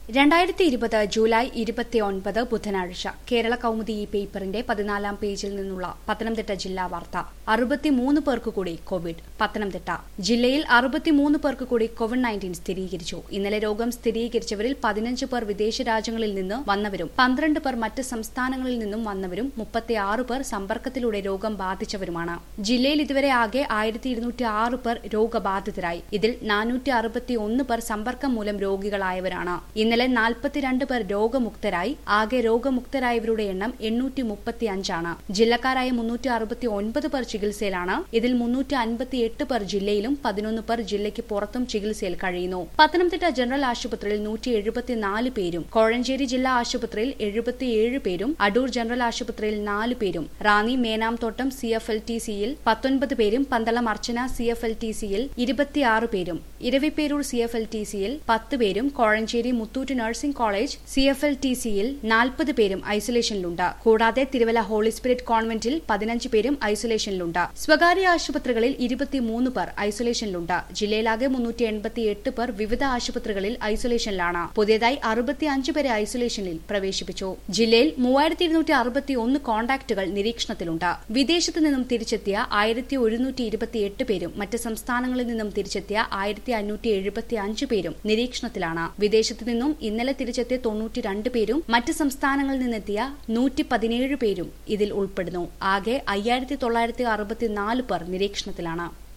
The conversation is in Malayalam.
രണ്ടായിരത്തി ഇരുപത് ജൂലൈ ഇരുപത്തിയൊൻപത് ബുധനാഴ്ച കേരള കൗമുദി ഈ പേപ്പറിന്റെ പതിനാലാം പേജിൽ നിന്നുള്ള പത്തനംതിട്ട ജില്ലാ വാർത്ത അറുപത്തിമൂന്ന് പേർക്ക് കൂടി കോവിഡ് പത്തനംതിട്ട ജില്ലയിൽ അറുപത്തിമൂന്ന് പേർക്ക് കൂടി കോവിഡ് നയൻറ്റീൻ സ്ഥിരീകരിച്ചു ഇന്നലെ രോഗം സ്ഥിരീകരിച്ചവരിൽ പതിനഞ്ച് പേർ വിദേശ രാജ്യങ്ങളിൽ നിന്ന് വന്നവരും പന്ത്രണ്ട് പേർ മറ്റ് സംസ്ഥാനങ്ങളിൽ നിന്നും വന്നവരും മുപ്പത്തിയാറ് പേർ സമ്പർക്കത്തിലൂടെ രോഗം ബാധിച്ചവരുമാണ് ജില്ലയിൽ ഇതുവരെ ആകെ ആയിരത്തി ഇരുന്നൂറ്റി ആറ് പേർ രോഗബാധിതരായി ഇതിൽ നാനൂറ്റി അറുപത്തി ഒന്ന് പേർ സമ്പർക്കം മൂലം രോഗികളായവരാണ് ഇന്നലെ നാൽപ്പത്തിരണ്ട് പേർ രോഗമുക്തരായി ആകെ രോഗമുക്തരായവരുടെ എണ്ണം എണ്ണൂറ്റി മുപ്പത്തി അഞ്ചാണ് ജില്ലക്കാരായ മുന്നൂറ്റി അറുപത്തി ഒൻപത് പേർ ചികിത്സയിലാണ് ഇതിൽ മുന്നൂറ്റി അൻപത്തി എട്ട് പേർ ജില്ലയിലും പതിനൊന്ന് പേർ ജില്ലയ്ക്ക് പുറത്തും ചികിത്സയിൽ കഴിയുന്നു പത്തനംതിട്ട ജനറൽ ആശുപത്രിയിൽ നൂറ്റി എഴുപത്തിനാല് പേരും കോഴഞ്ചേരി ജില്ലാ ആശുപത്രിയിൽ എഴുപത്തിയേഴ് പേരും അടൂർ ജനറൽ ആശുപത്രിയിൽ നാല് പേരും Ranni Menamthottam C F L T സിയിൽ പത്തൊൻപത് പേരും Pandalam Archana C F L T സിയിൽ ഇരുപത്തിയാറ് പേരും Eraviperoor C F L T സിയിൽ പത്ത് പേരും Kozhencherry Muthoot nursing college C F L T സിയിൽ നാൽപ്പത് പേരും ഐസൊലേഷനിലുണ്ട് കൂടാതെ തിരുവല്ല ഹോളി സ്പിരിറ്റ് കോൺവെന്റിൽ പതിനഞ്ച് പേരും ഐസൊലേഷനിലുണ്ട് സ്വകാര്യ ആശുപത്രികളിൽ ഇരുപത്തിമൂന്ന് പേർ ഐസൊലേഷനിലുണ്ട് ജില്ലയിലാകെ മുന്നൂറ്റി എൺപത്തിയെട്ട് പേർ വിവിധ ആശുപത്രികളിൽ ഐസൊലേഷനിലാണ് പുതിയതായി അറുപത്തിയഞ്ച് പേരെ ഐസൊലേഷനിൽ പ്രവേശിപ്പിച്ചു ജില്ലയിൽ മൂവായിരത്തി ഇരുന്നൂറ്റി അറുപത്തി ഒന്ന് കോണ്ടാക്ടുകൾ നിരീക്ഷണത്തിലുണ്ട് വിദേശത്ത് നിന്നും തിരിച്ചെത്തിയ ആയിരത്തി ഒരുന്നൂറ്റി ഇരുപത്തിയെട്ട് പേരും മറ്റ് സംസ്ഥാനങ്ങളിൽ നിന്നും തിരിച്ചെത്തിയ ആയിരത്തി അഞ്ഞൂറ്റി എഴുപത്തി അഞ്ച് പേരും നിരീക്ഷണത്തിലാണ് വിദേശത്ത് നിന്നും ഇന്നലെ തിരിച്ചെത്തിയ തൊണ്ണൂറ്റിരണ്ട് പേരും മറ്റ് സംസ്ഥാനങ്ങളിൽ നിന്നെത്തിയ നൂറ്റി പതിനേഴ് പേരും ഇതിൽ ഉൾപ്പെടുന്നു ആകെ അയ്യായിരത്തി തൊള്ളായിരത്തി അറുപത്തിനാല് പേർ നിരീക്ഷണത്തിലാണ്